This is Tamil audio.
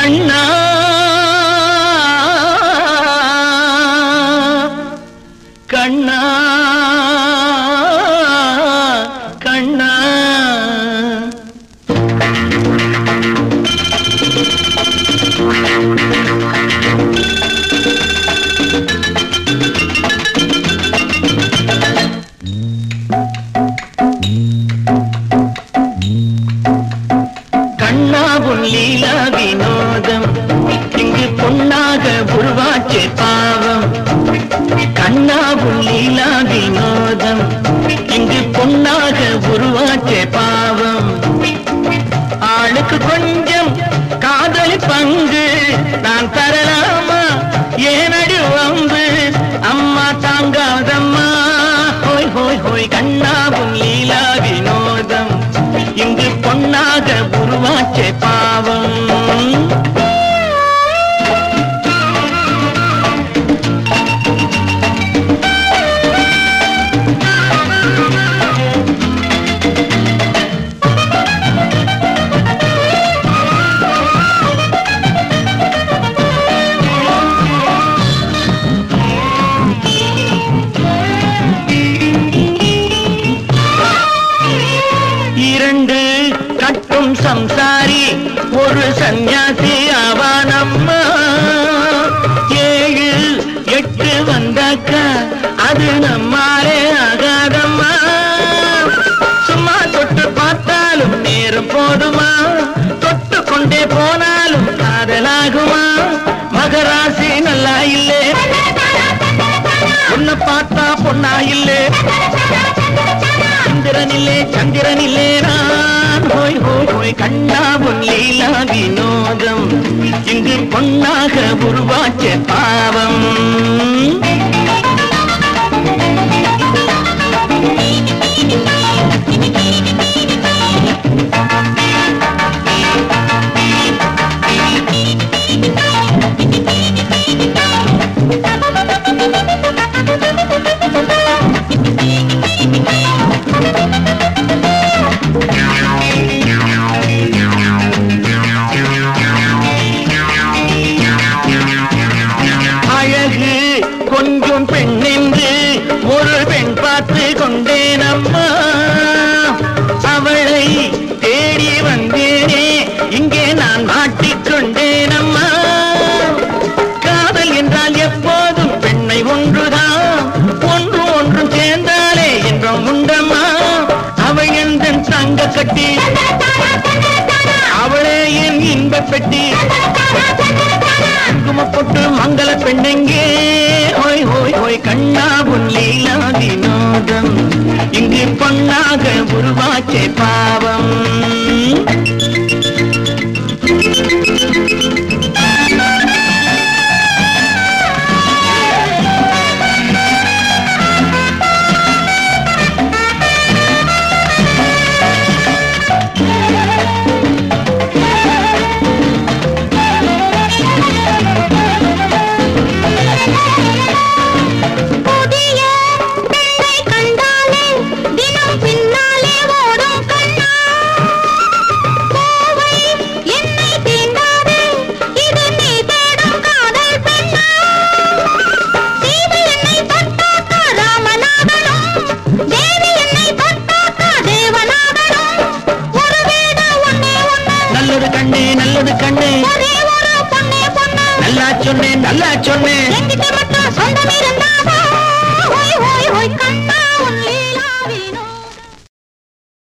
கண்ணா கண்ணா கண்ணா கண்ணாவும் லீலா வினோதம் இங்கு பொன்னாக உருவாச்சே பாவம் கண்ணாவும் லீலா வினோதம் இங்கு பொன்னாக உருவாச்சே பாவம் ஆளுக்கு கொஞ்சம் காதலி பங்கு நான் தரலாமா ஏனடி வம்பு அம்மா தாங்காதம்மா ஹோய் ஹோய் ஹோய் கண்ணாவும் லீலா வினோதம் இங்கு பொன்னாக உருவாச்சே பாவம் இரண்டு கட்டும் சம்சாரி ஒரு சந்நியாசி ஆவானம்மா ஏழு எட்டு வந்தாக்க அது நம்மாலே ஆகாதம்மா சும்மா தொட்டு பார்த்தாலும் நேரம் போதுமா தொட்டு கொண்டே போனாலும் காதலாகுமா மகராசி நல்லா இல்லே உன்னை பார்த்தா பொண்ணா இல்லே சந்திரனில்லே சந்திரனில்லே நான் ஹோய் ஹோய் ஹோய் கண்ணாவும் லீலா வினோதம் இங்கு பொன்னாக உருவாச்ச பாவம் அழகு கொஞ்சம் பெண்ணென்று ஒரு பெண் பார்த்து கொண்டேன் அம்மா அவளை தேடி வந்தேனே இங்கே நான் மாட்டிக்கொண்டேன் அம்மா காதல் என்றால் எப்போதும் பெண்ணை ஒன்றுதான் ஒன்று ஒன்றும் சேர்ந்தாலே என்றும் உண்டம்மா அவள் எந்த தங்க கட்டி அவளே என் இன்பப் பெட்டி குங்குமப்பொட்டு மங்கள பெண்ணெங்கே ஓய் ஓய் ஓய் கண்ணா உன் லீலா வினோதம் இங்கு பொன்னாக உருவாச்சே பாவம் புதிய பெண்ணை கண்டாலே தினம் பின்னாலே ஓடும் கண்ணா கோவை என்னை தீண்டாதே இது நீ தேடும் காதல் பெண்ணா சீதை என்னை தொட்டாக்கா ராமநாதனும் தேவி என்னை தொட்டாக்கா தேவநாதனும் ஒரு வீடு ஒன்னே ஒண்ணு நல்லது கண்ணே நல்லது கண்ணே ஒரே ஒரு பொண்ணே பொண்ணு நல்லா சொன்னேன் நல்லா சொன்னேன் என்கிட்ட மட்டும்